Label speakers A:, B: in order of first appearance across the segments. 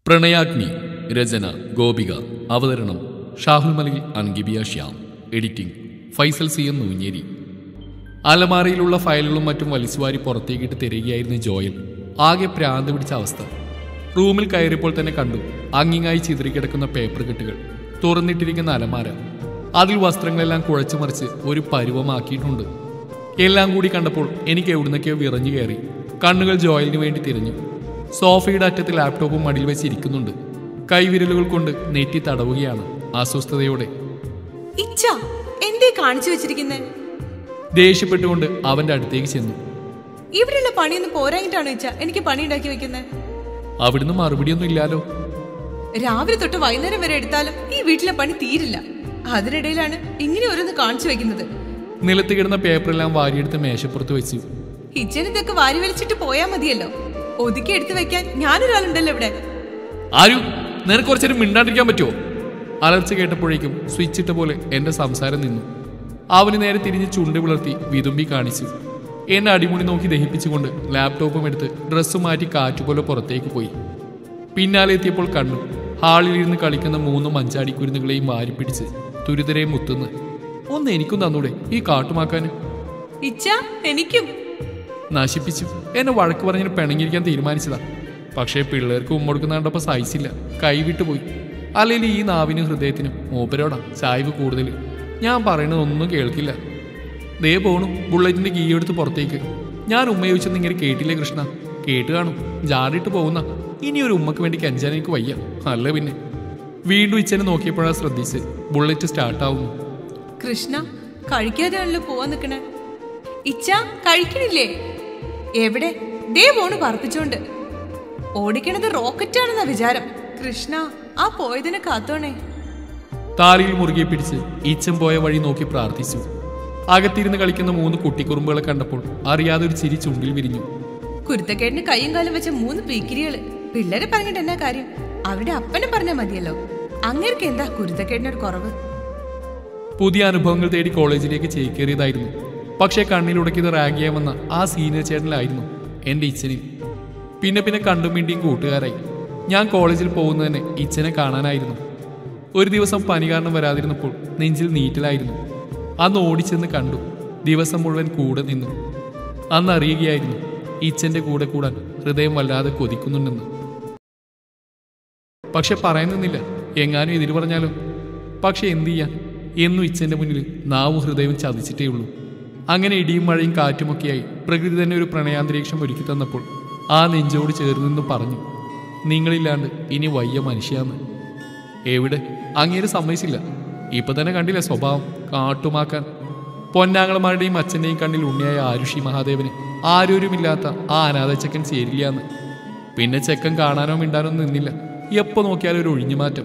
A: പ്രണയാഗ്നി രചന ഗോപിക അവതരണം ഷാഹുൽ മലയിൽ അൻഗിബിയ Shyam editing Faisal C N Noonjeri അലമാരയിലുള്ള ഫയലുകളും മറ്റും വലിച്ചുവാരി പുറത്തേക്കിട്ട് തിരയുകയായിരുന്ന ജോയൽ ആകെ പ്രാന്ത് പിടിച്ച അവസ്ഥ റൂമിൽ കയറിയപ്പോൾ തന്നെ കണ്ടു അങ്ങിങ്ങായി ചിതറിക്കിടക്കുന്ന പേപ്പർ കെട്ടുകൾ തുറന്നിട്ടിരിക്കുന്ന അലമാര അതിൽ വസ്ത്രങ്ങളെല്ലാം കുഴച്ചു മറിച്ച് ഒരു പരുവമാക്കിയിട്ടുണ്ട് എല്ലാം കൂടി കണ്ടപ്പോൾ എനിക്ക് എവിടുന്നൊക്കെയോ വിറഞ്ഞു കയറി കണ്ണുകൾ ജോയലിന് വേണ്ടി തിരഞ്ഞു സോഫയുടെ അറ്റത്ത് ലാപ്ടോപ്പും മടിയിൽ വെച്ച് ഇരിക്കുന്നുണ്ട് കൈവിരലുകൾ കൊണ്ട് നെറ്റി തടവുകയാണ് അസ്വസ്ഥതയോടെ
B: ഇച്ച എന്തേ കാണിച്ചു വെച്ചിരിക്കുന്നേ
A: ദേഷ്യപ്പെട്ടുകൊണ്ട് അവന്റെ അടുത്തേക്ക് ചെന്നു
B: ഇവിടെയുള്ള പണിയൊന്നും പോരായിട്ടാണ് ഇച്ച എനിക്ക് പണി ഉണ്ടാക്കി വെക്കുന്നത്
A: അവിടുന്ന് മറുപടിയൊന്നും ഇല്ലാലോ
B: രാവിലെ തൊട്ട് വൈകുന്നേരം വരെ എടുത്താലും ഈ വീട്ടിലെ പണി തീരില്ല അതിനിടയിലാണ് ഇങ്ങനെ ഓരോന്ന് കാണിച്ചു വെക്കുന്നത്
A: നിലത്ത് കിടന്ന പേപ്പറെല്ലാം വാരിയെടുത്ത് മേശപ്പുറത്ത് വെച്ചു
B: കിച്ചൻ ഇതൊക്കെ വാരി വലിച്ചിട്ട് പോയാ മതിയല്ലോ ഒതുക്കി എടുത്തു വെക്കാൻ ഞാനൊരാളുണ്ടല്ലോ ഇവിടെ
A: ആരു നിനക്ക് കുറച്ചേരം മിണ്ടാണ്ടിരിക്കാൻ പറ്റുമോ അലർച്ച കേട്ടപ്പോഴേക്കും സ്വിച്ച് ഇട്ട പോലെ എന്റെ സംസാരം നിന്നു അവന് നേരെ തിരിഞ്ഞ് ചുണ്ട് വിളർത്തി വിതുമ്പി കാണിച്ചു എന്നെ അടിമുടി നോക്കി ദഹിപ്പിച്ചുകൊണ്ട് ലാപ്ടോപ്പും എടുത്ത് ഡ്രസ്സ് മാറ്റി കാറ്റുപോലെ പുറത്തേക്ക് പോയി പിന്നാലെ എത്തിയപ്പോൾ കണ്ടു ഹാളിലിരുന്ന് കളിക്കുന്ന മൂന്ന് മഞ്ചാടിക്കുരുന്നുകളെയും വാരിപ്പിടിച്ച് തുരിതരെ മുത്തുന്ന് ഒന്ന് എനിക്കും തന്നൂടെ ഈ കാട്ടുമാക്കാന്
B: ഇച്ച എനിക്കും
A: നശിപ്പിച്ചു എന്നെ വഴക്ക് പറഞ്ഞിട്ട് പിണങ്ങിയിരിക്കാൻ തീരുമാനിച്ചതാ പക്ഷേ പിള്ളേർക്ക് ഉമ്മൊടുക്കുന്ന കണ്ടപ്പോൾ സഹിച്ചില്ല കൈവിട്ടു പോയി അല്ലെങ്കിൽ ഈ നാവിനും ഹൃദയത്തിനും മൂപ്പരോടാ ചായ്വ് കൂടുതൽ ഞാൻ പറയണതൊന്നും കേൾക്കില്ല ദേ പോണു ബുള്ളറ്റിന്റെ കീ എടുത്ത് പുറത്തേക്ക് ഞാൻ ഉമ്മ ചോദിച്ചെന്ന് ഇങ്ങനെ കേട്ടില്ലേ കൃഷ്ണ കേട്ട് കാണും ജാടിയിട്ട് പോകുന്ന ഇനി ഒരു ഉമ്മക്ക് വേണ്ടി കഞ്ചാൻ എനിക്ക് വയ്യ അല്ല പിന്നെ വീണ്ടും ഇച്ചനെ നോക്കിയപ്പോഴാ ശ്രദ്ധിച്ച് ബുള്ളറ്റ് സ്റ്റാർട്ടാവുന്നു
B: കൃഷ്ണ കഴിക്കാതെയാണല്ലോ പോവാൻ നിക്കണേ ഇച്ച കഴിക്കണില്ലേ എവിടെ ദേ പോണ് പറപ്പിച്ചോണ്ട് ഓടിക്കണത് റോക്കറ്റാണെന്നാ വിചാരം കൃഷ്ണ ആ പോയതിനെ കാത്തോണേ
A: താലിയിൽ മുറുകെ പിടിച്ച് ഈച്ചം പോയ വഴി നോക്കി പ്രാർത്ഥിച്ചു അകത്തിരുന്ന് കളിക്കുന്ന മൂന്ന് കുട്ടിക്കുറുമ്പുകളെ കണ്ടപ്പോൾ അറിയാതെ ഒരു ചിരി ചുണ്ടിൽ വിരിഞ്ഞു
B: കുരുത്തക്കേടിന് കൈയും കാലും വെച്ച മൂന്ന് പീക്കിരികള് പിള്ളേരെ പറഞ്ഞിട്ട് എന്നാ കാര്യം അവരുടെ അപ്പനെ പറഞ്ഞാ മതിയല്ലോ അങ്ങേർക്ക് എന്താ കുരുത്തക്കേടിനൊരു കുറവ്
A: പുതിയ അനുഭവങ്ങൾ തേടി കോളേജിലേക്ക് ചേക്കേറിയതായിരുന്നു പക്ഷേ കണ്ണിലുടക്കിയത് റാഗ് ചെയ്യാമെന്ന ആ സീനിയർ ചേട്ടനിലായിരുന്നു എൻ്റെ ഇച്ചനിൽ പിന്നെ പിന്നെ കണ്ടും മിണ്ടിയും കൂട്ടുകാരായി ഞാൻ കോളേജിൽ പോകുന്നതന്നെ ഇച്ചനെ കാണാനായിരുന്നു ഒരു ദിവസം പനി കാരണം വരാതിരുന്നപ്പോൾ നെഞ്ചിൽ നീറ്റലായിരുന്നു അന്ന് ഓടിച്ചെന്ന് കണ്ടു ദിവസം മുഴുവൻ കൂടെ നിന്നു അന്ന് അറിയുകയായിരുന്നു ഇച്ചൻ്റെ കൂടെ കൂടാൻ ഹൃദയം വല്ലാതെ കൊതിക്കുന്നുണ്ടെന്ന് പക്ഷെ പറയുന്നില്ല എങ്ങാനും എതിര് പറഞ്ഞാലോ പക്ഷെ എന്തു ചെയ്യാൻ എന്നും ഇച്ചന്റെ മുന്നിൽ നാവും ഹൃദയവും ചതിച്ചിട്ടേ ഉള്ളൂ അങ്ങനെ ഇടിയും മഴയും കാറ്റുമൊക്കെയായി പ്രകൃതി തന്നെ ഒരു പ്രണയാന്തരീക്ഷം ഒരുക്കി തന്നപ്പോൾ ആ നെഞ്ചോട് ചേർന്ന് നിന്ന് പറഞ്ഞു നിങ്ങളില്ലാണ്ട് ഇനി വയ്യ മനുഷ്യാന്ന് എവിടെ അങ്ങേര് സമ്മതിച്ചില്ല ഇപ്പൊ തന്നെ കണ്ടില്ല സ്വഭാവം കാട്ടുമാക്കാൻ പൊന്നാങ്ങളമാരുടെയും അച്ഛൻ്റെയും കണ്ണിൽ ഉണ്ണിയായ ആരുഷി മഹാദേവന് ആരോരുമില്ലാത്ത ആ അനാഥച്ചക്കൻ ചേരില്ലാന്ന് പിന്നെ ചെക്കൻ കാണാനോ മിണ്ടാനോ നിന്നില്ല എപ്പോ നോക്കിയാലും ഒരു ഒഴിഞ്ഞുമാറ്റം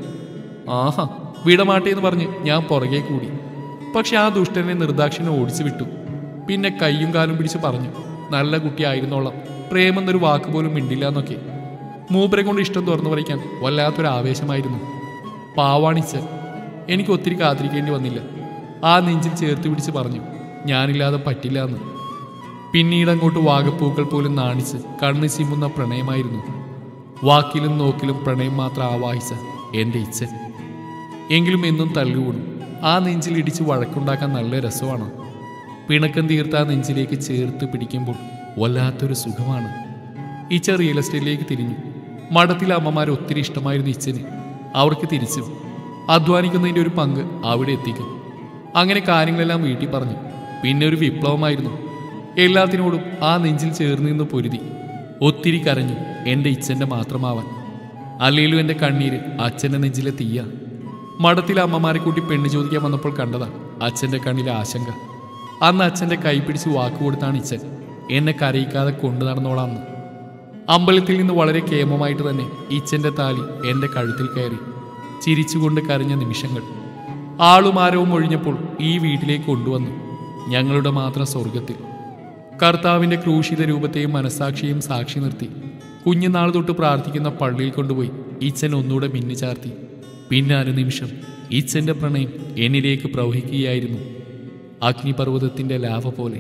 A: ആഹാ വിടമാട്ടെ എന്ന് പറഞ്ഞ് ഞാൻ പുറകെ കൂടി പക്ഷെ ആ ദുഷ്ടനെ നിർദാക്ഷിണ ഓടിച്ചു വിട്ടു പിന്നെ കൈയും കാലും പിടിച്ച് പറഞ്ഞു നല്ല കുട്ടിയായിരുന്നോളാം പ്രേമം എന്നൊരു വാക്ക് പോലും മിണ്ടില്ല എന്നൊക്കെ മൂപ്പരെ കൊണ്ട് ഇഷ്ടം തുറന്നു പറയിക്കാൻ വല്ലാത്തൊരു ആവേശമായിരുന്നു പാവാണിച്ച് എനിക്ക് ഒത്തിരി കാത്തിരിക്കേണ്ടി വന്നില്ല ആ നെഞ്ചിൽ ചേർത്ത് പിടിച്ച് പറഞ്ഞു ഞാനില്ലാതെ പറ്റില്ല എന്ന് പിന്നീട് അങ്ങോട്ട് വാഗപ്പൂക്കൾ പോലും നാണിച്ച് കണ്ണ് ചിമ്മുന്ന പ്രണയമായിരുന്നു വാക്കിലും നോക്കിലും പ്രണയം മാത്രം ആവാഹിച്ച എൻ്റെ ഇച്ഛൻ എങ്കിലും എന്നും തല്ലുകൂടും ആ നെഞ്ചിൽ ഇടിച്ച് വഴക്കുണ്ടാക്കാൻ നല്ല രസമാണ് പിണക്കം തീർത്ത ആ നെഞ്ചിലേക്ക് ചേർത്ത് പിടിക്കുമ്പോൾ വല്ലാത്തൊരു സുഖമാണ് ഇച്ച റിയൽ എസ്റ്റേറ്റിലേക്ക് തിരിഞ്ഞു മഠത്തിലെ അമ്മമാരെ ഒത്തിരി ഇഷ്ടമായിരുന്നു ഇച്ചന് അവർക്ക് തിരിച്ചും അധ്വാനിക്കുന്നതിൻ്റെ ഒരു പങ്ക് അവിടെ എത്തിക്കും അങ്ങനെ കാര്യങ്ങളെല്ലാം വീട്ടിൽ പറഞ്ഞു പിന്നെ ഒരു വിപ്ലവമായിരുന്നു എല്ലാത്തിനോടും ആ നെഞ്ചിൽ ചേർന്ന് നിന്ന് പൊരുതി ഒത്തിരി കരഞ്ഞു എൻ്റെ ഇച്ഛൻ്റെ മാത്രമാവാൻ അല്ലെങ്കിലും എൻ്റെ കണ്ണീര് അച്ഛൻ്റെ നെഞ്ചിലെ തീയ മഠത്തിലെ അമ്മമാരെ കൂട്ടി പെണ്ണ് ചോദിക്കാൻ വന്നപ്പോൾ കണ്ടതാ അച്ഛൻ്റെ കണ്ണിലെ ആശങ്ക അന്ന് അച്ഛൻ്റെ കൈ പിടിച്ച് വാക്ക് കൊടുത്താണ് ഇച്ഛൻ എന്നെ കരയിക്കാതെ കൊണ്ടു നടന്നോളാന്ന് അമ്പലത്തിൽ നിന്ന് വളരെ കേമമായിട്ട് തന്നെ ഇച്ഛൻ്റെ താലി എൻ്റെ കഴുത്തിൽ കയറി ചിരിച്ചുകൊണ്ട് കരഞ്ഞ നിമിഷങ്ങൾ ആളും ആരവും ഒഴിഞ്ഞപ്പോൾ ഈ വീട്ടിലേക്ക് കൊണ്ടുവന്നു ഞങ്ങളുടെ മാത്രം സ്വർഗത്തിൽ കർത്താവിൻ്റെ ക്രൂശിത രൂപത്തെയും മനസാക്ഷിയും സാക്ഷി നിർത്തി കുഞ്ഞുനാൾ തൊട്ട് പ്രാർത്ഥിക്കുന്ന പള്ളിയിൽ കൊണ്ടുപോയി ഈച്ചൻ ഒന്നുകൂടെ മിന്നി ചാർത്തി പിന്നെ അനുനിമിഷം ഈച്ചൻ്റെ പ്രണയം എന്നിലേക്ക് പ്രവഹിക്കുകയായിരുന്നു അഗ്നിപർവ്വതത്തിൻ്റെ ലാവ പോലെ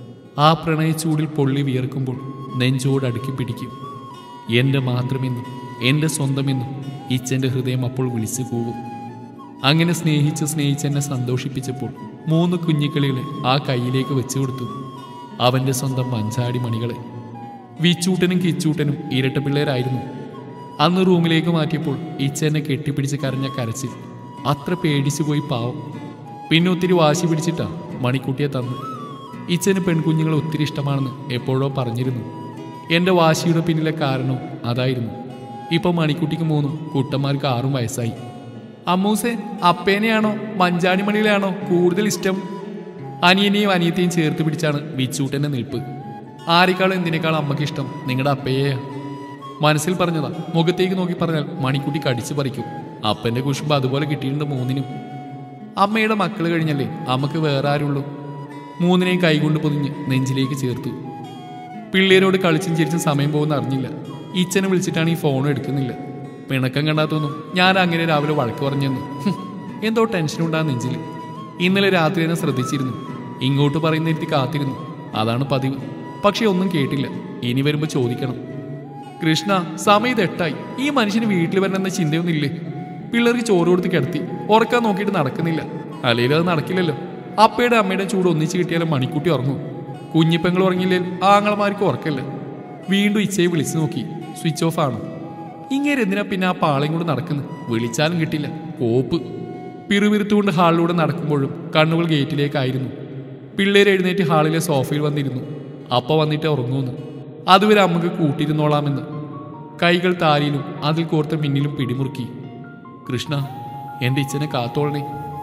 A: ആ പ്രണയച്ചൂടിൽ പൊള്ളി വിയർക്കുമ്പോൾ നെഞ്ചോട് അടുക്കി പിടിക്കും എൻ്റെ മാത്രമെന്നും എൻ്റെ സ്വന്തമെന്നും ഇച്ചൻ്റെ ഹൃദയം അപ്പോൾ വിളിച്ചു കൂവും അങ്ങനെ സ്നേഹിച്ച് സ്നേഹിച്ച് എന്നെ സന്തോഷിപ്പിച്ചപ്പോൾ മൂന്ന് കുഞ്ഞിക്കളികളെ ആ കയ്യിലേക്ക് വെച്ചു കൊടുത്തു അവൻ്റെ സ്വന്തം മഞ്ചാടി മണികളെ വിച്ചൂട്ടനും കിച്ചൂട്ടനും ഇരട്ട പിള്ളേരായിരുന്നു അന്ന് റൂമിലേക്ക് മാറ്റിയപ്പോൾ ഇച്ച എന്നെ കെട്ടിപ്പിടിച്ച് കരഞ്ഞ കരച്ചിൽ അത്ര പേടിച്ചു പോയി പാവം പിന്നെ ഒത്തിരി വാശി പിടിച്ചിട്ടാ മണിക്കുട്ടിയെ തന്നു ഇച്ചന് പെൺകുഞ്ഞുങ്ങളെ ഒത്തിരി ഇഷ്ടമാണെന്ന് എപ്പോഴോ പറഞ്ഞിരുന്നു എൻ്റെ വാശിയുടെ പിന്നിലെ കാരണവും അതായിരുന്നു ഇപ്പൊ മണിക്കുട്ടിക്ക് മൂന്നും കുട്ടന്മാർക്ക് ആറും വയസ്സായി അമ്മൂസെ അപ്പേനെയാണോ മഞ്ചാടി മണികളെയാണോ കൂടുതൽ ഇഷ്ടം അനിയനെയും അനിയത്തെയും ചേർത്ത് പിടിച്ചാണ് ബിച്ചൂട്ടന്റെ നിൽപ്പ് ആരെക്കാളും എന്തിനേക്കാളും അമ്മയ്ക്ക് ഇഷ്ടം നിങ്ങളുടെ അപ്പയെയാ മനസ്സിൽ പറഞ്ഞതാ മുഖത്തേക്ക് നോക്കി പറഞ്ഞാൽ മണിക്കുട്ടി കടിച്ചു പറിക്കും അപ്പന്റെ കുശുമ്പ് അതുപോലെ കിട്ടിയിട്ടുണ്ട് മൂന്നിനും അമ്മയുടെ മക്കൾ കഴിഞ്ഞല്ലേ അമ്മക്ക് വേറെ ആരുള്ളൂ മൂന്നിനെയും കൈകൊണ്ട് പൊതിഞ്ഞ് നെഞ്ചിലേക്ക് ചേർത്തു പിള്ളേരോട് കളിച്ചും ചിരിച്ചും സമയം പോകുന്ന അറിഞ്ഞില്ല ഈച്ചനെ വിളിച്ചിട്ടാണ് ഈ ഫോണും എടുക്കുന്നില്ല പിണക്കം കണ്ടാത്തൊന്നും ഞാൻ അങ്ങനെ രാവിലെ വഴക്ക് പറഞ്ഞെന്ന് ഹും, എന്തോ ടെൻഷൻ ഉണ്ടാ നെഞ്ചിൽ ഇന്നലെ രാത്രി എന്നെ ശ്രദ്ധിച്ചിരുന്നു ഇങ്ങോട്ട് പറയുന്ന ഇരുത്തി കാത്തിരുന്നു അതാണ് പതിവ് പക്ഷെ ഒന്നും കേട്ടില്ല ഇനി വരുമ്പോൾ ചോദിക്കണം കൃഷ്ണ സമയം ഇത് എട്ടായി ഈ മനുഷ്യന് വീട്ടിൽ വരണമെന്ന ചിന്തയൊന്നുമില്ലേ പിള്ളേർക്ക് ചോറ് കൊടുത്ത് കിടത്തി ഉറക്കാൻ നോക്കിയിട്ട് നടക്കുന്നില്ല അല്ലെങ്കിൽ അത് നടക്കില്ലല്ലോ അപ്പയുടെ അമ്മയുടെ ചൂട് ഒന്നിച്ച് കിട്ടിയാലും മണിക്കുട്ടി ഉറങ്ങും കുഞ്ഞിപ്പെങ്ങൾ ഉറങ്ങിയില്ലെങ്കിൽ ആങ്ങളമാർക്ക് ഉറക്കല്ല വീണ്ടും ഇച്ചയെ വിളിച്ചു നോക്കി സ്വിച്ച് ഓഫ് ആണ് ഇങ്ങനെ എന്തിനാ പിന്നെ ആ പാളയും കൂടെ നടക്കുന്നത് വിളിച്ചാലും കിട്ടില്ല കോപ്പ് പിറുപിറുത്തുകൊണ്ട് ഹാളിലൂടെ നടക്കുമ്പോഴും കണ്ണുകൾ ഗേറ്റിലേക്കായിരുന്നു പിള്ളേർ എഴുന്നേറ്റ് ഹാളിലെ സോഫയിൽ വന്നിരുന്നു അപ്പ വന്നിട്ട് ഉറങ്ങുമെന്ന് അതുവരെ അമ്മക്ക് കൂട്ടിയിരുന്നോളാമെന്ന് കൈകൾ താരിയിലും അതിൽ കോർത്ത മിന്നിലും പിടിമുറുക്കി കൃഷ്ണ എൻ്റെ ഇച്ഛനെ കാത്തോളണേ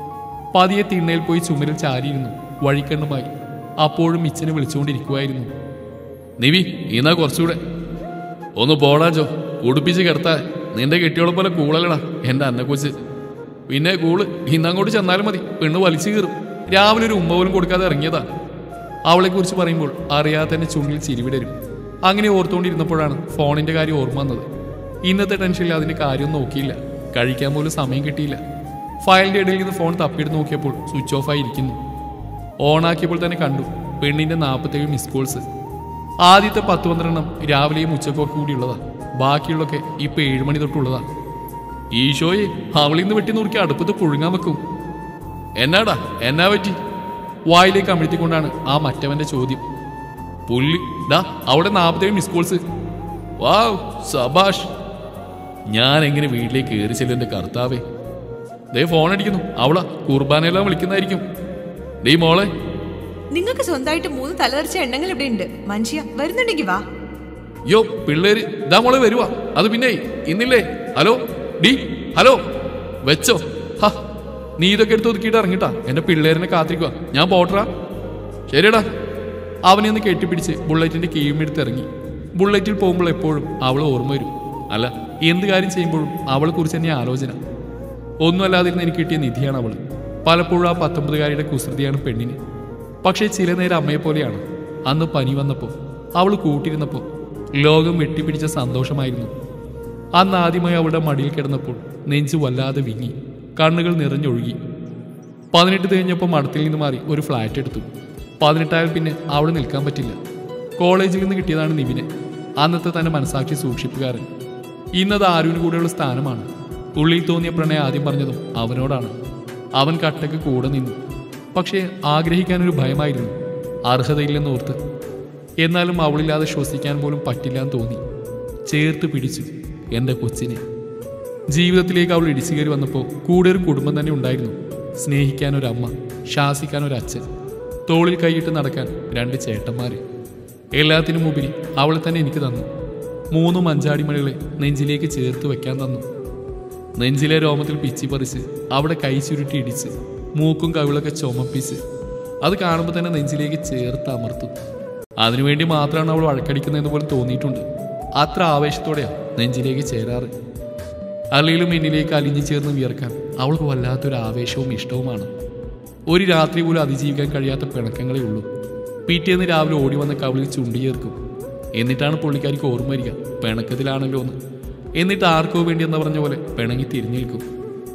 A: പതിയെ തിണ്ണയിൽ പോയി ചുമരിൽ ചാരിയിരുന്നു വഴിക്കണ്ണുമായി അപ്പോഴും ഇച്ഛനെ വിളിച്ചുകൊണ്ടിരിക്കുമായിരുന്നു നിവി ഇന്നാ കുറച്ചുകൂടെ ഒന്ന് പോടാ ജോ കുടിപ്പിച്ച് കിടത്താ നിന്റെ കെട്ടിയോളെ പോലെ കൂളല്ലടാ എൻ്റെ അന്നക്കൊച്ച് പിന്നെ കൂള് ഇന്നങ്ങോട്ട് ചെന്നാലും മതി പെണ്ണ് വലിച്ചു കീറും രാവിലെ ഒരു ഉമ്മ പോലും കൊടുക്കാതെ ഇറങ്ങിയതാ അവളെക്കുറിച്ച് പറയുമ്പോൾ അറിയാതെ തന്നെ ചുണ്ടിൽ ചിരിവിടരും അങ്ങനെ ഓർത്തുകൊണ്ടിരുന്നപ്പോഴാണ് ഫോണിന്റെ കാര്യം ഓർമ്മ വന്നത് ഇന്നത്തെ ടെൻഷനിൽ അതിന്റെ കാര്യം നോക്കിയില്ല കഴിക്കാൻ പോലും സമയം കിട്ടിയില്ല ഫയലിന്റെ ഇടയിൽ നിന്ന് ഫോൺ തപ്പിയെടുത്ത് നോക്കിയപ്പോൾ സ്വിച്ച് ഓഫ് ആയി ഇരിക്കുന്നു ഓണാക്കിയപ്പോൾ തന്നെ കണ്ടു പെണ്ണിന്റെ നാൽപ്പത്തേഴ് മിസ് കോൾസ് ആദ്യത്തെ പത്ത് പന്ത്രണ്ടെണ്ണം രാവിലെയും ഉച്ചക്കൊക്കെ കൂടിയുള്ളതാ ബാക്കിയുള്ളൊക്കെ ഇപ്പൊ ഏഴുമണി തൊട്ടുള്ളതാ ഈശോയെ അവളിന്ന് വെട്ടി നുറുക്കി അടുപ്പത്ത് പുഴുങ്ങാൻ വെക്കും എന്നാടാ എന്നാ പറ്റി വായിലേക്ക് അമിഴ്ത്തിക്കൊണ്ടാണ് ആ മറ്റവന്റെ ചോദ്യം പുല്ലി ഡാ അവിടെ നാൽപ്പത്തേഴ് മിസ് കോൾസ് വാവ് സബാഷ് ഞാൻ എങ്ങനെ വീട്ടിലേക്ക് കയറി ചെല്ലും എൻ്റെ കർത്താവേ ദേ ഫോൺ അടിക്കുന്നു അവളാ കുർബാനയെല്ലാം വിളിക്കുന്നതായിരിക്കും ഡീ മോളെ
B: നിങ്ങൾക്ക് സ്വന്തമായിട്ട് മൂന്ന് തലതെറിച്ച എണ്ണങ്ങൾ ഇവിടെ ഉണ്ട് മനുഷ്യ വരുന്നുണ്ടെങ്കി വാ
A: യോ പിള്ളേര് ഇതാ മോളെ വരുവാ അത് പിന്നെ ഇന്നില്ലേ ഹലോ ഡി ഹലോ വെച്ചോ ഹ നീ ഇതൊക്കെ എടുത്ത് ഒതുക്കിയിട്ട് ഇറങ്ങിട്ടാ എന്റെ പിള്ളേരിനെ കാത്തിരിക്കുക ഞാൻ പോട്ടറാ ശരിയടാ അവനെ ഒന്ന് കെട്ടിപ്പിടിച്ച് ബുള്ളറ്റിന്റെ കീഴും എടുത്ത് ഇറങ്ങി ബുള്ളറ്റിൽ പോകുമ്പോൾ എപ്പോഴും അവൾ ഓർമ്മ വരും അല്ല എന്ത് കാര്യം ചെയ്യുമ്പോഴും അവളെ കുറിച്ച് തന്നെ ആലോചന ഒന്നും അല്ലാതിരുന്ന് എനിക്ക് കിട്ടിയ നിധിയാണ് അവൾ പലപ്പോഴും ആ പത്തൊമ്പതുകാരിയുടെ കുസൃതിയാണ് പെണ്ണിന് പക്ഷേ ചില നേരം അമ്മയെ പോലെയാണ് അന്ന് പനി വന്നപ്പോൾ അവൾ കൂട്ടിരുന്നപ്പോൾ ലോകം വെട്ടിപ്പിടിച്ച സന്തോഷമായിരുന്നു അന്ന് ആദ്യമായി അവളുടെ മടിയിൽ കിടന്നപ്പോൾ നെഞ്ചു വല്ലാതെ വിങ്ങി കണ്ണുകൾ നിറഞ്ഞൊഴുകി പതിനെട്ട് കഴിഞ്ഞപ്പോൾ മഠത്തിൽ നിന്ന് മാറി ഒരു ഫ്ലാറ്റ് എടുത്തു പതിനെട്ടായാൽ പിന്നെ അവിടെ നിൽക്കാൻ പറ്റില്ല കോളേജിൽ നിന്ന് കിട്ടിയതാണ് നിവിനെ അന്നത്തെ തന്നെ മനസാക്ഷി സൂക്ഷിപ്പുകാരൻ ഇന്നത് ആരുവിന് കൂടെയുള്ള സ്ഥാനമാണ് ഉള്ളിൽ തോന്നിയ പ്രണയം ആദ്യം പറഞ്ഞതും അവനോടാണ് അവൻ കട്ടക്ക് കൂടെ നിന്നു പക്ഷേ ആഗ്രഹിക്കാനൊരു ഭയമായിരുന്നു അർഹതയില്ലെന്ന് ഓർത്ത് എന്നാലും അവളില്ലാതെ ശ്വസിക്കാൻ പോലും പറ്റില്ല എന്ന് തോന്നി ചേർത്ത് പിടിച്ചു എൻ്റെ കൊച്ചിനെ ജീവിതത്തിലേക്ക് അവൾ ഇടിച്ചു കയറി വന്നപ്പോൾ കൂടെ ഒരു കുടുംബം തന്നെ ഉണ്ടായിരുന്നു സ്നേഹിക്കാൻ ഒരു അമ്മ ശാസിക്കാൻ ഒരു അച്ഛൻ തോളിൽ കൈയിട്ട് നടക്കാൻ രണ്ട് ചേട്ടന്മാര് എല്ലാത്തിനും ഉപരി അവളെ തന്നെ എനിക്ക് തന്നു മൂന്ന് മഞ്ചാടിമണികളെ നെഞ്ചിലേക്ക് ചേർത്ത് വെക്കാൻ തന്നു നെഞ്ചിലെ രോമത്തിൽ പിച്ചി പറിച്ച് അവിടെ കൈ ചുരുട്ടി ഇടിച്ച് മൂക്കും കവിളൊക്കെ ചുമപ്പിച്ച് അത് കാണുമ്പോൾ തന്നെ നെഞ്ചിലേക്ക് ചേർത്ത് അമർത്തും അതിനുവേണ്ടി മാത്രമാണ് അവൾ വഴക്കടിക്കുന്നതെന്ന് പോലും തോന്നിയിട്ടുണ്ട് അത്ര ആവേശത്തോടെയാണ് നെഞ്ചിലേക്ക് ചേരാറ് അല്ലെങ്കിലും എന്നിലേക്ക് അലിഞ്ഞു ചേർന്ന് വിയർക്കാൻ അവൾക്ക് വല്ലാത്തൊരു ആവേശവും ഇഷ്ടവുമാണ് ഒരു രാത്രി പോലും അതിജീവിക്കാൻ കഴിയാത്ത പിണക്കങ്ങളേ ഉള്ളൂ പിറ്റേന്ന് രാവിലെ ഓടി വന്ന കവിളിൽ ചുണ്ടി ചേർക്കും എന്നിട്ടാണ് പുള്ളിക്കാരിക്ക് ഓർമ്മ വരിക പിണക്കത്തിലാണല്ലോ എന്ന് എന്നിട്ട് ആർക്കോ വേണ്ടി എന്ന് പറഞ്ഞ പോലെ പിണങ്ങി തിരിഞ്ഞേൽക്കും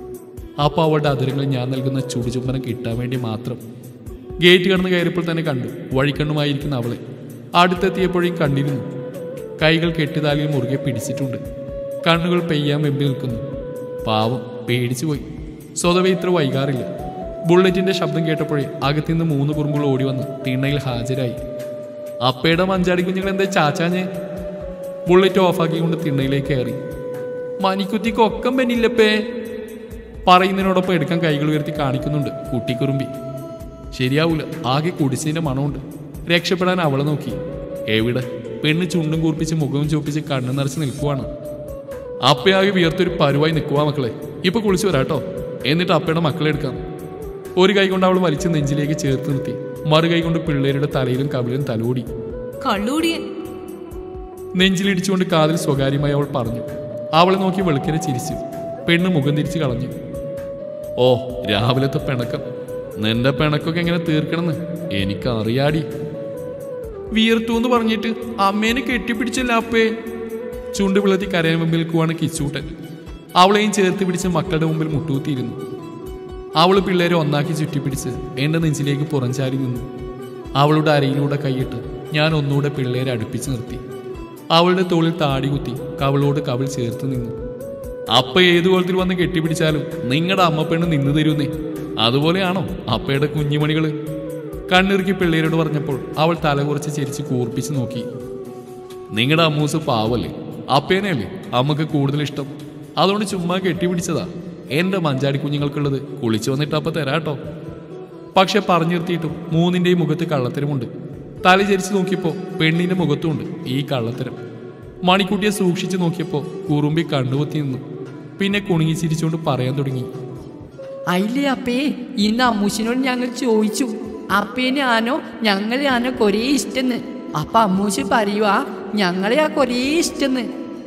A: അപ്പോൾ അവളുടെ അതിരങ്ങളിൽ ഞാൻ നൽകുന്ന ചുടുചുംബനം കിട്ടാൻ വേണ്ടി മാത്രം ഗേറ്റ് കടന്ന് കയറിയപ്പോൾ തന്നെ കണ്ടു വഴിക്കണ്ണുമായിരിക്കുന്ന അവളെ അടുത്തെത്തിയപ്പോഴേയും കണ്ടിരുന്നു കൈകൾ കെട്ടിതാലിൽ മുറുകെ പിടിച്ചിട്ടുണ്ട് കണ്ണുകൾ പെയ്യാൻ വെമ്പി നിൽക്കുന്നു പാവം പേടിച്ചു പോയി സ്വതവേ ഇത്ര വൈകാറില്ല ബുള്ളറ്റിന്റെ ശബ്ദം കേട്ടപ്പോഴേ അകത്തുനിന്ന് മൂന്ന് കുറുമ്പുകൾ ഓടി വന്ന് തിണ്ണയിൽ ഹാജരായി അപ്പയുടെ മഞ്ചാടി കുഞ്ഞുങ്ങൾ എന്താ ചാച്ചാഞ്ഞേ ബുള്ളറ്റ് ഓഫാക്കിക്കൊണ്ട് തിണ്ണയിലേക്ക് കയറി മനിക്കുത്തിക്ക് ഒക്കം പെന്നില്ലപ്പേ പറയുന്നതിനോടൊപ്പം എടുക്കാൻ കൈകൾ ഉയർത്തി കാണിക്കുന്നുണ്ട് കുട്ടിക്കുറുമ്പി ശരിയാവൂല ആകെ കുടിച്ചതിന്റെ മണമുണ്ട് രക്ഷപ്പെടാൻ അവളെ നോക്കി എവിടെ പെണ്ണ് ചുണ്ടും കൂർപ്പിച്ച് മുഖവും ചൂപ്പിച്ച് കണ്ണു നിറച്ച് നിൽക്കുവാണ് അപ്പയാകെ വിയർത്തൊരു പരുവായി നിൽക്കുവാ മക്കളെ ഇപ്പൊ കുളിച്ചു വരാട്ടോ എന്നിട്ട് അപ്പയുടെ മക്കളെ എടുക്കാം ഒരു കൈ കൊണ്ട് അവൾ വലിച്ച് നെഞ്ചിലേക്ക് ചേർത്ത് നിർത്തി മറു കൈ കൊണ്ട് പിള്ളേരുടെ തലയിലും കവിളിലും തലോടി
B: കള്ളൂടിയൻ
A: നെഞ്ചിലിടിച്ചുകൊണ്ട് കാതിൽ സ്വകാര്യമായി അവൾ പറഞ്ഞു അവളെ നോക്കി വെളുക്കരെ ചിരിച്ചു പെണ്ണ് മുഖം തിരിച്ച് കളഞ്ഞു ഓ രാവിലത്തെ പിണക്കം നിന്റെ പിണക്കൊക്കെ എങ്ങനെ തീർക്കണമെന്ന് എനിക്കറിയാടി വിയർത്തു എന്ന് പറഞ്ഞിട്ട് അമ്മേനെ കെട്ടിപ്പിടിച്ചല്ല അപ്പേ ചുണ്ട് വിളത്തി കരയാൻ മുമ്പിൽ നിൽക്കുവാണ് കിച്ചൂട്ടൻ അവളെയും ചേർത്ത് പിടിച്ച് മക്കളുടെ മുമ്പിൽ മുട്ടുകുത്തിയിരുന്നു അവൾ പിള്ളേരെ ഒന്നാക്കി ചുറ്റിപ്പിടിച്ച് എന്റെ നെഞ്ചിലേക്ക് പുറംചാരി നിന്നു അവളുടെ അരയിലൂടെ കൈയിട്ട് ഞാൻ ഒന്നുകൂടെ പിള്ളേരെ അടുപ്പിച്ച് നിർത്തി അവളുടെ തോളിൽ താടി കുത്തി കവളോട് കവിൾ ചേർത്ത് നിന്നു അപ്പ ഏതു കോലത്തിൽ വന്ന് കെട്ടിപ്പിടിച്ചാലും നിങ്ങളുടെ അമ്മ പെണ്ണ് നിന്നു തരുന്നേ അതുപോലെയാണോ അപ്പയുടെ കുഞ്ഞുമണികള് കണ്ണിറുക്കി പിള്ളേരോട് പറഞ്ഞപ്പോൾ അവൾ തല കുറച്ച് ചിരിച്ച് കൂർപ്പിച്ച് നോക്കി നിങ്ങളുടെ അമ്മൂസ് പാവല്ലേ അപ്പേനെയല്ലേ അമ്മക്ക് കൂടുതൽ ഇഷ്ടം അതുകൊണ്ട് ചുമ്മാ കെട്ടിപ്പിടിച്ചതാ എന്റെ മഞ്ചാടി കുഞ്ഞുങ്ങൾക്കുള്ളത് കുളിച്ചു വന്നിട്ട് അപ്പ തരാട്ടോ പക്ഷെ പറഞ്ഞു നിർത്തിയിട്ടും മൂന്നിന്റെയും മുഖത്ത് കള്ളത്തരമുണ്ട് തല ചരിച്ച് നോക്കിയപ്പോ പെണ്ണിന്റെ മുഖത്തുമുണ്ട് ഈ കള്ളത്തരം മണിക്കുട്ടിയെ സൂക്ഷിച്ചു നോക്കിയപ്പോ കുറുമ്പി കണ്ണുപൊത്തി നിന്നു പിന്നെ കുണുങ്ങി ചിരിച്ചുകൊണ്ട് പറയാൻ തുടങ്ങി
C: അയില്ലേ അപ്പേ ഇന്ന് അമ്മൂസിനോട് ഞങ്ങൾ ചോദിച്ചു അപ്പേനെ ആനോ ഞങ്ങളെ ആനോ കൊരേ ഇഷ്ടന്ന് അപ്പൊ അമ്മൂസ് പറയുവാ ഞങ്ങളെ ആ കൊരേ ഇഷ്ടന്ന്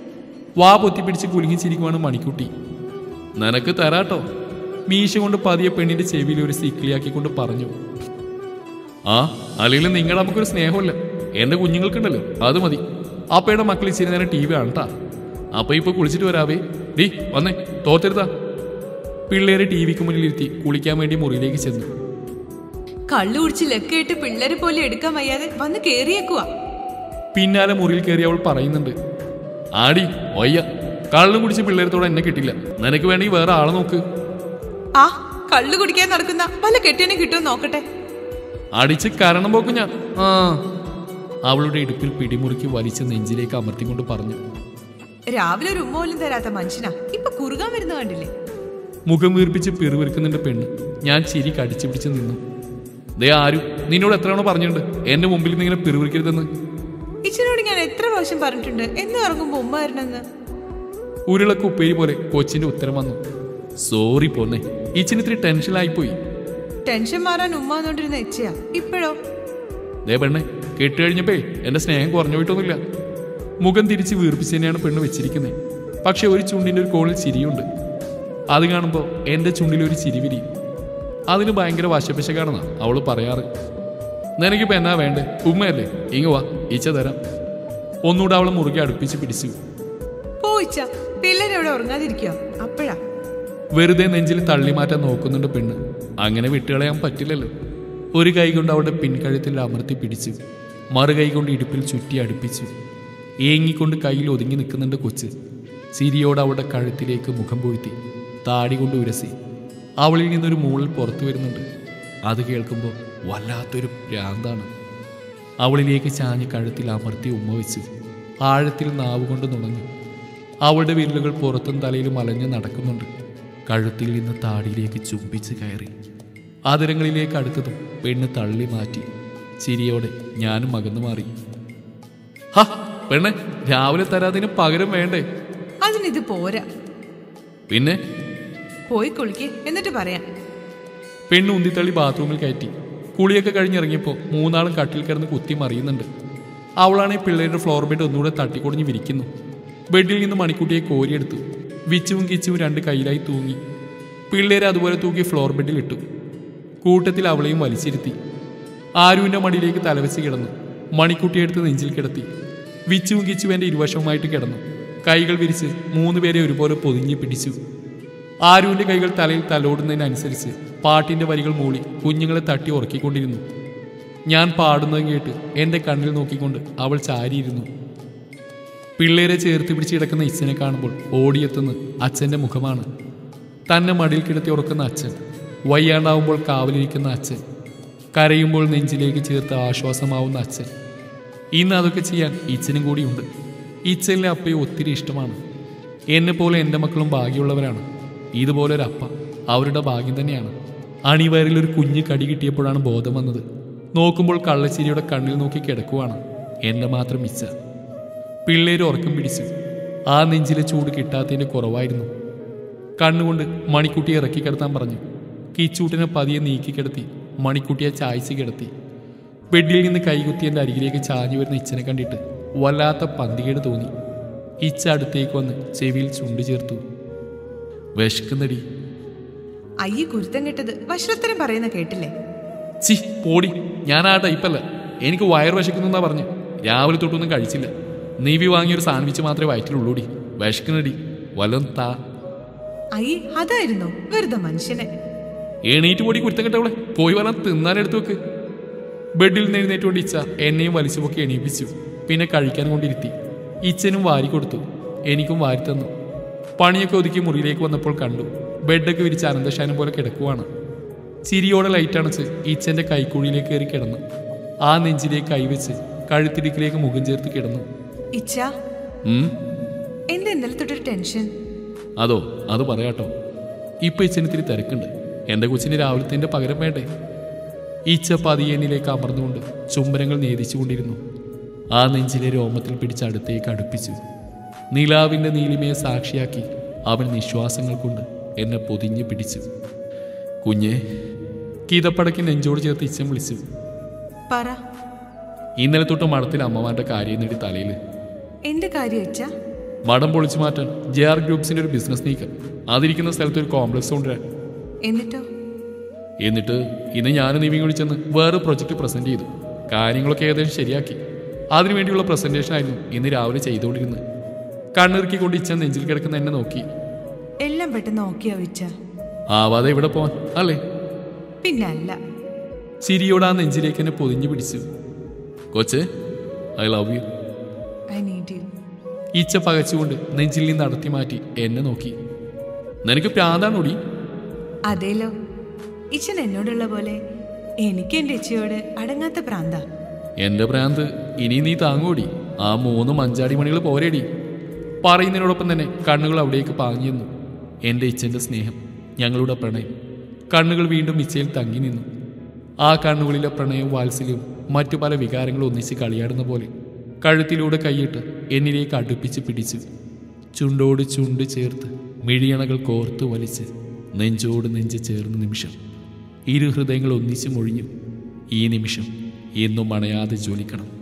A: വാ പൊത്തിപ്പിടിച്ച് കുലുങ്ങി ചിരിക്കുവാണ് മണിക്കുട്ടി നിനക്ക് തരാട്ടോ മീശ കൊണ്ട് പതിയെ പെണ്ണിന്റെ ചെവിയിൽ ഒരു സിക്കിളിയാക്കിക്കൊണ്ട് പറഞ്ഞു ആ അല്ലെങ്കിൽ നിങ്ങളുടെ നമുക്കൊരു സ്നേഹമില്ല എന്റെ കുഞ്ഞുങ്ങൾക്കുണ്ടല്ലോ അത് മതി അപ്പയുടെ മക്കൾ ഇച്ചിരി നേരം ടി വി കാണട്ടാ അപ്പൊ ഇപ്പൊ കുളിച്ചിട്ട് വരാവേ ഡീ വന്നേ തോർത്തെടുത്താ പിള്ളേരെ ടി വിക്ക് മുന്നിലിരുത്തി കുളിക്കാൻ വേണ്ടി മുറിയിലേക്ക് ചെന്നു
B: കള്ളു കുടിച്ച് ലക്കായിട്ട് പിള്ളേരെ പോലെ എടുക്കാൻ വയ്യാതെ വന്ന് കേറിയേക്കുവാ
A: പിന്നാലെ മുറിയിൽ കയറി അവൾ പറയുന്നുണ്ട് ആടി വയ്യ കള്ളും കുടിച്ച് പിള്ളേരത്തോടെ എന്നെ കിട്ടില്ല നിനക്ക് വേണമെങ്കിൽ വേറെ ആളെ നോക്ക്
B: ആ കള്ളു കുടിക്കാൻ നടക്കുന്ന പല കെട്ടിയനെ കിട്ടുമോ നോക്കട്ടെ
A: അടിച്ച് കരണം പോക്കും ഞാൻ ആ അവളുടെ ഇടുപ്പിൽ പിടിമുറുക്കി വലിച്ച് നെഞ്ചിലേക്ക് അമർത്തിക്കൊണ്ട് പറഞ്ഞു
B: രാവിലെ ഒരു ഉമ്മ പോലും തരാത്ത മനുഷ്യനാ ഇപ്പൊ കുറുകാൻ വരുന്ന കണ്ടില്ലേ
A: മുഖം വീർപ്പിച്ച് പിറുവിറുക്കുന്നുണ്ട് പെണ്ണ് ഞാൻ ചിരി കടിച്ചു പിടിച്ച് നിന്നു ദേ ആരും നിന്നോട് എത്രയാണോ പറഞ്ഞിട്ടുണ്ട് എന്റെ മുമ്പിൽ നിന്ന് ഇങ്ങനെ പിറുവിറുക്കരുതെന്ന്
B: ഇച്ചനോട് ഞാൻ എത്ര പ്രാവശ്യം പറഞ്ഞിട്ടുണ്ട് എന്ന് ഇറങ്ങുമ്പോ ഉമ്മ വരണമെന്ന്
A: ഉരുളക്ക് ഉപ്പേരി പോലെ കൊച്ചിന്റെ ഉത്തരം വന്നു സോറി പോന്നെ ഇച്ചിന് ഇത്തിരി ടെൻഷനായിപ്പോയി
B: ടെൻഷൻ മാറാൻ ഉമ്മ വന്നോണ്ടിരുന്ന എച്ചയാ ഇപ്പോഴോ
A: ദേ പെണ്ണെ കെട്ടുകഴിഞ്ഞപ്പേ എന്റെ സ്നേഹം കുറഞ്ഞു പോയിട്ടൊന്നുമില്ല മുഖം തിരിച്ച് വീർപ്പിച്ച് തന്നെയാണ് പെണ്ണ് വെച്ചിരിക്കുന്നത് പക്ഷെ ഒരു ചുണ്ടിന്റെ ഒരു കോണിൽ ചിരിയുണ്ട് അത് കാണുമ്പോൾ എന്റെ ചുണ്ടിൽ ഒരു ചിരി വിരിയും അതിന് ഭയങ്കര വശപ്പശകാണെന്നാ അവള് പറയാറ് നിനക്കിപ്പോ എന്നാ വേണ്ടേ ഉമ്മയല്ലേ ഇങ്ങ വാ ഈച്ച തരാം ഒന്നുകൂടെ അവളെ മുറുകെ അടുപ്പിച്ച് പിടിച്ചു
B: പോയിച്ച പിള്ളേരെവിടെ ഉറങ്ങാതിരിക്കോ അപ്പോഴാ
A: വെറുതെ നെഞ്ചിൽ തള്ളി മാറ്റാൻ നോക്കുന്നുണ്ട് പെണ്ണ് അങ്ങനെ വിട്ടുകളയാൻ പറ്റില്ലല്ലോ ഒരു കൈ കൊണ്ട് അവളുടെ പിൻകഴുത്തിൽ അമർത്തി പിടിച്ചു മറു കൈ കൊണ്ട് ഇടുപ്പിൽ ചുറ്റി അടുപ്പിച്ചു ഏങ്ങിക്കൊണ്ട് കയ്യിൽ ഒതുങ്ങി നിൽക്കുന്നുണ്ട് കൊച്ച് ചിരിയോടെ അവളുടെ കഴുത്തിലേക്ക് മുഖം പൊഴുത്തി താടി കൊണ്ട് ഉരസി അവളിൽ നിന്നൊരു മൂളൽ പുറത്തു വരുന്നുണ്ട് അത് കേൾക്കുമ്പോൾ വല്ലാത്തൊരു ഭ്രാന്താണ് അവളിലേക്ക് ചാഞ്ഞ് കഴുത്തിൽ അമർത്തി ഉമ്മ വെച്ചു ആഴത്തിൽ നാവ് കൊണ്ട് നുണഞ്ഞു അവളുടെ വിരലുകൾ പുറത്തും തലയിലും അലഞ്ഞ് നടക്കുന്നുണ്ട് കഴുത്തിൽ നിന്ന് താടിയിലേക്ക് ചുംബിച്ച് കയറി ആദരങ്ങളിലേക്ക് അടുത്തതും പെണ്ണ് തള്ളി മാറ്റി ചിരിയോടെ ഞാനും അകന്നു മാറി ഹ പെണ്ണെ രാവിലെ തരാതിന് പകരം വേണ്ടേ
B: അതിനിത് പോരാ
A: പിന്നെ
B: പോയി കുളിക്ക് എന്നിട്ട് പറയാം
A: പെണ്ണ് ഉന്തിത്തള്ളി ബാത്റൂമിൽ കയറ്റി കുളിയൊക്കെ കഴിഞ്ഞിറങ്ങിയപ്പോൾ മൂന്നാളും കട്ടിൽ കിടന്ന് കുത്തി മറിയുന്നുണ്ട് അവളാണെങ്കിൽ പിള്ളേരുടെ ഫ്ലോർ ബെഡ് ഒന്നുകൂടെ തട്ടിക്കൊടിഞ്ഞ് വിരിക്കുന്നു ബെഡിൽ നിന്ന് മണിക്കുട്ടിയെ കോരിയെടുത്തു വിച്ചുവും കിച്ചുവും രണ്ട് കയ്യിലായി തൂങ്ങി പിള്ളേരെ അതുപോലെ തൂക്കി ഫ്ലോർ ബെഡിൽ ഇട്ടു കൂട്ടത്തിൽ അവളെയും വലിച്ചിരുത്തി ആരുവിൻ്റെ മടിയിലേക്ക് തലവെച്ച് കിടന്നു മണിക്കുട്ടിയെടുത്ത് നെഞ്ചിൽ കിടത്തി വിച്ചുവും കിച്ചുവും എൻ്റെ ഇരുവശവുമായിട്ട് കിടന്നു കൈകൾ വിരിച്ച് മൂന്ന് പേരെ ഒരുപോലെ പൊതിഞ്ഞ് പിടിച്ചു ആരുവിന്റെ കൈകൾ തലയിൽ തലോടുന്നതിനനുസരിച്ച് പാട്ടിന്റെ വരികൾ മൂളി കുഞ്ഞുങ്ങളെ തട്ടി ഉറക്കിക്കൊണ്ടിരുന്നു ഞാൻ പാടുന്നത് കേട്ട് എന്റെ കണ്ണിൽ നോക്കിക്കൊണ്ട് അവൾ ചാരിയിരുന്നു പിള്ളേരെ ചേർത്ത് പിടിച്ച് കിടക്കുന്ന ഇച്ചനെ കാണുമ്പോൾ ഓടിയെത്തുന്ന അച്ഛൻ്റെ മുഖമാണ് തന്നെ മടിയിൽ കിടത്തി ഉറക്കുന്ന അച്ഛൻ വയ്യാണ്ടാവുമ്പോൾ കാവലിരിക്കുന്ന അച്ഛൻ കരയുമ്പോൾ നെഞ്ചിലേക്ക് ചേർത്ത് ആശ്വാസമാവുന്ന അച്ഛൻ ഇന്ന് അതൊക്കെ ചെയ്യാൻ ഇച്ചനും കൂടിയുണ്ട് ഇച്ചലിനെ അപ്പയെ ഒത്തിരി ഇഷ്ടമാണ് എന്നെ പോലെ എൻ്റെ മക്കളും ഭാഗ്യമുള്ളവരാണ് ഇതുപോലെ ഒരു അപ്പ അവരുടെ ഭാഗ്യം തന്നെയാണ് അണിവയറിൽ ഒരു കുഞ്ഞ് കടി കിട്ടിയപ്പോഴാണ് ബോധം വന്നത് നോക്കുമ്പോൾ കള്ളച്ചിരിയുടെ കണ്ണിൽ നോക്കി കിടക്കുവാണ് എൻ്റെ മാത്രം ഇച്ച പിള്ളേര് ഉറക്കം പിടിച്ചു ആ നെഞ്ചിലെ ചൂട് കിട്ടാത്തതിൻ്റെ കുറവായിരുന്നു കണ്ണുകൊണ്ട് മണിക്കുട്ടിയെ ഇറക്കി കിടത്താൻ പറഞ്ഞു കിച്ചൂട്ടിനെ പതിയെ നീക്കി കിടത്തി മണിക്കുട്ടിയെ ചായച്ച് കിടത്തി ബെഡിൽ നിന്ന് കൈകുത്തി എൻ്റെ അരികിലേക്ക് ചാഞ്ഞു വരുന്ന ഇച്ചനെ കണ്ടിട്ട് വല്ലാത്ത പന്തികേട് തോന്നി ഇച്ച അടുത്തേക്ക് വന്ന് ചെവിയിൽ ചുണ്ടു ചേർത്തു വിശക്കുന്നടി
B: അയ്യ കുരുത്തം കെട്ടത് വഷളത്തരം പറയുന്ന കേട്ടില്ലേ
A: ചി പോടി ഞാൻ ആ ടൈപ്പല്ല എനിക്ക് വയർ വിശക്കുന്നാ പറഞ്ഞു രാവിലെ തൊട്ടൊന്നും കഴിച്ചില്ല നീവി വാങ്ങിയൊരു സാൻഡ്വിച്ച് മാത്രമേ വയറ്റിലുള്ളൂടി വിശക്കുന്നടി വല്ലതും താ
B: അയ്യ അതായിരുന്നോ വെറുതെ മനുഷ്യനെ
A: എണീറ്റ് പൊടി കുരുത്തം കെട്ടവളെ പോയി വരാൻ തിന്നാനെടുത്ത് വെക്ക് ബെഡിൽ നിന്ന് എഴുന്നേറ്റുകൊണ്ട് ഇച്ച എന്നെയും വലിച്ചു പൊക്കി എണീപ്പിച്ചു പിന്നെ കഴിക്കാൻ കൊണ്ടിരുത്തി ഇച്ചനും വാരി കൊടുത്തു എനിക്കും വാരി തന്നു പണിയൊക്കെ ഒതുക്കി മുറിയിലേക്ക് വന്നപ്പോൾ കണ്ടു ബെഡൊക്കെ വിരിച്ച് അനന്തശാനം പോലെ കിടക്കുവാണ് ചിരിയോടെ ലൈറ്റ് അണച്ച് ഈച്ചന്റെ കൈക്കുഴിയിലേക്ക് കയറി കിടന്നു ആ നെഞ്ചിലേക്ക് കൈവച്ച് കഴുത്തിടുക്കിലേക്ക് മുഖം ചേർത്ത് കിടന്നു
B: ഇച്ച
A: ഉം,
B: എന്താ ഇന്നലെ തൊട്ടൊരു ടെൻഷൻ
A: അതോ അത് പറയാട്ടോ ഇപ്പൊ ഇച്ചന് ഇത്തിരി തിരക്കുണ്ട് എന്റെ കൊച്ചിന് രാവിലത്തെ പകരം വേണ്ടേ ഈച്ച പതിയേനിലേക്ക് അമർന്നുകൊണ്ട് ചുംബനങ്ങൾ നേദിച്ചുകൊണ്ടിരുന്നു ആ നെഞ്ചിലെ രോമത്തിൽ പിടിച്ച് അടുത്തേക്ക് അടുപ്പിച്ചു നിലാവിന്റെ നീലിമയെ സാക്ഷിയാക്കി അവൻ നിശ്വാസങ്ങൾ കൊണ്ട് എന്നെ പൊതിഞ്ഞു പിടിച്ചു കുഞ്ഞെ കീതപ്പടയ്ക്ക് നെഞ്ചോട് ചേർത്ത് ഇച്ചം വിളിച്ചു
B: പറ
A: ഇന്നലെ തൊട്ട് മഠത്തിൽ അമ്മമാരുടെ കാര്യം നേടി തലയിൽ
B: എന്റെ കാര്യം ഇച്ച
A: മഠം പൊളിച്ചു മാറ്റാൻ ജെ ആർ ഗ്രൂപ്പ്സിന്റെ ഒരു ബിസിനസ് നീക്കം അതിരിക്കുന്ന സ്ഥലത്ത് ഒരു കോംപ്ലക്സ് കൊണ്ടുവരാൻ
B: എന്നിട്ടോ
A: എന്നിട്ട് ഇന്ന് ഞാനും നീവിയും കൂടി ചെന്ന് വേറെ പ്രൊജക്റ്റ് പ്രസന്റ് ചെയ്തു കാര്യങ്ങളൊക്കെ ഏകദേശം ശരിയാക്കി അതിനുവേണ്ടിയുള്ള പ്രസന്റേഷൻ ആയിരുന്നു ഇന്ന് രാവിലെ ചെയ്തുകൊണ്ടിരുന്നത് കണ്ണിറുക്കിക്കൊണ്ട് ഇച്ച നെഞ്ചിൽ കിടക്കുന്ന എന്നെ നോക്കി
B: എല്ലാം പെട്ടെന്ന് ഓക്കെയോ ഇച്ച
A: ആവാതെ ഇവിടെ പോവാൻ അല്ലേ
B: പിന്നല്ല
A: ചിരിയോട് ആ നെഞ്ചിലേക്ക് എന്നെ പൊതിഞ്ഞു പിടിച്ചു കൊച്ച് I love you
B: I need you
A: ഈച്ച പകച്ചുകൊണ്ട് നെഞ്ചിൽ നിന്ന് അടർത്തി മാറ്റി എന്നെ നോക്കി നിനക്ക് പ്രാന്താണോടി
B: അതേലോ ഇച്ചൻ എന്നോടുള്ള പോലെ എനിക്ക് എന്റെ ഇച്ചയോട് അടങ്ങാത്ത പ്രാന്ത
A: എന്റെ ഭ്രാന്ത് ഇനി നീ താങ്ങോടി ആ മൂന്ന് മഞ്ചാടി മണികൾ പോരേടി പറയുന്നതിനോടൊപ്പം തന്നെ കണ്ണുകൾ അവിടേക്ക് പാഞ്ഞെന്നു എൻ്റെ ഇച്ഛൻ്റെ സ്നേഹം ഞങ്ങളുടെ പ്രണയം കണ്ണുകൾ വീണ്ടും ഇച്ചയിൽ തങ്ങി നിന്നു ആ കണ്ണുകളിലെ പ്രണയവും വാത്സല്യവും മറ്റു പല വികാരങ്ങളും ഒന്നിച്ച് കളിയാടുന്ന പോലെ കഴുത്തിലൂടെ കൈയിട്ട് എന്നിലേക്ക് അടുപ്പിച്ച് പിടിച്ചു ചുണ്ടോട് ചുണ്ട് ചേർത്ത് മിഴിയണകൾ കോർത്ത് വലിച്ച് നെഞ്ചോട് നെഞ്ച് ചേർന്ന നിമിഷം ഇരു ഹൃദയങ്ങൾ ഒന്നിച്ച് മൊഴിഞ്ഞു ഈ നിമിഷം എന്നും അണയാതെ ജ്വലിക്കണം